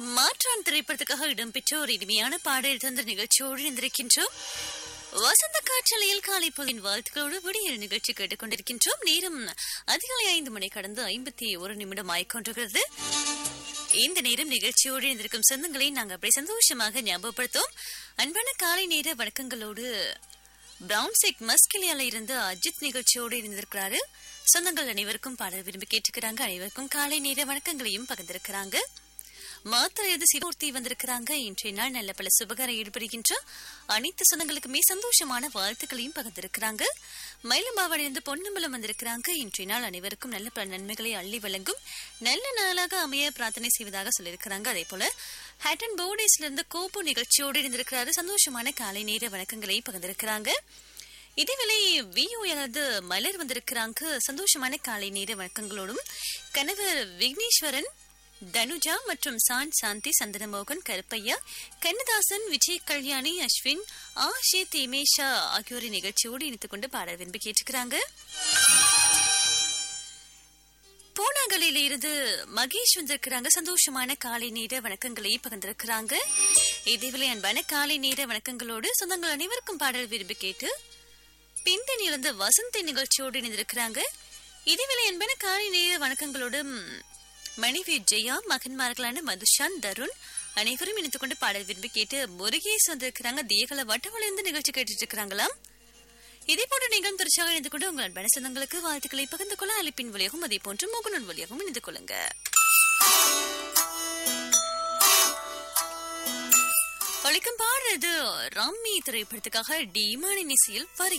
மாற்றான் திரைப்படத்துக்காக இடம்பெற்ற ஒரு இனிமையான பாடல் தந்த நிகழ்ச்சியோடு இருந்திருக்கின்றோம் வசந்த காற்றலையில் காலை பொழுதின் வாழ்த்துக்களோடு விடியல் நிகழ்ச்சி கேட்டுக்கொண்டிருக்கின்றோம் நேரம் அதிகாலை ஐந்து மணி கடந்து ஐம்பத்தி ஒரு நிமிடம் ஆய்கொண்டிருக்கிறது இந்த நேரம் நிகழ்ச்சியோடு இருந்திருக்கும் சொந்தங்களை நாங்கள் அப்படி சந்தோஷமாக ஞாபகப்படுத்தோம் அன்பான காலை நேர வணக்கங்களோடு பிரவுன் செக் மஸ்கிலியால இருந்து அஜித் நிகழ்ச்சியோடு இருந்திருக்கிறாரு சொந்தங்கள் அனைவருக்கும் பாடல் விரும்பி கேட்டுக்கிறாங்க அனைவருக்கும் காலை நேர வணக்கங்களையும் பகிர்ந்திருக்கிறாங்க மாத்திரையது சிவமூர்த்தி வந்திருக்கிறாங்க இன்றைய நாள் நல்ல பல சுபகாரம் ஈடுபடுகின்ற அனைத்து சொந்தங்களுக்குமே சந்தோஷமான வாழ்த்துக்களையும் பகிர்ந்திருக்கிறாங்க மயிலம்பாவடியிலிருந்து பொன்னம்பலம் வந்திருக்கிறாங்க இன்றைய நாள் அனைவருக்கும் நல்ல பல நன்மைகளை அள்ளி வழங்கும் நல்ல நாளாக அமைய பிரார்த்தனை செய்வதாக சொல்லியிருக்கிறாங்க அதே போல ஹேட்டன் போர்டேஸ்ல இருந்து கோப்பு நிகழ்ச்சியோடு இருந்திருக்கிறாரு சந்தோஷமான காலை நேர வணக்கங்களை பகிர்ந்திருக்கிறாங்க இதேவேளை விஓ எனது மலர் வந்திருக்கிறாங்க சந்தோஷமான காலை நேர வணக்கங்களோடும் கணவர் விக்னேஸ்வரன் தனுஜா மற்றும் சான் சாந்தி சந்தனமோகன் கருப்பையா கண்ணதாசன் விஜய் கல்யாணி அஸ்வின் ஆஷே திமேஷா ஆகியோரின் நிகழ்ச்சியோடு இணைத்துக் கொண்டு பாடல் விரும்பி கேட்டுக்கிறாங்க பூனாகலில இருந்து மகேஷ் வந்திருக்கிறாங்க சந்தோஷமான காலை நேர வணக்கங்களை பகிர்ந்திருக்கிறாங்க இதேவேளை அன்பான காலை நேர வணக்கங்களோடு சொந்தங்கள் அனைவருக்கும் பாடல் விரும்பி கேட்டு பிந்தணியிலிருந்து வசந்தி நிகழ்ச்சியோடு இணைந்திருக்கிறாங்க இதேவேளை அன்பான காலை நேர வணக்கங்களோடும் மனைவி ஜெயா மகன்மார்களான மதுஷான் தருண் அனைவரும் இணைத்துக் கொண்டு பாடல் விரும்பி கேட்டு முருகேஷ் வந்திருக்கிறாங்க தியகல வட்டவள இருந்து நிகழ்ச்சி கேட்டுட்டு இருக்கிறாங்களாம் இதே போன்ற நீங்கள் தொடர்ச்சியாக இணைந்து கொண்டு உங்கள் அன்பான சொந்தங்களுக்கு வாழ்த்துக்களை பகிர்ந்து கொள்ள அழைப்பின் வழியாகவும் அதே போன்று முகநூல் வழியாகவும் இணைந்து கொள்ளுங்க ஒழிக்கும் பாடுறது ராமி திரைப்படத்துக்காக டிமானின் இசையில் வருகிறது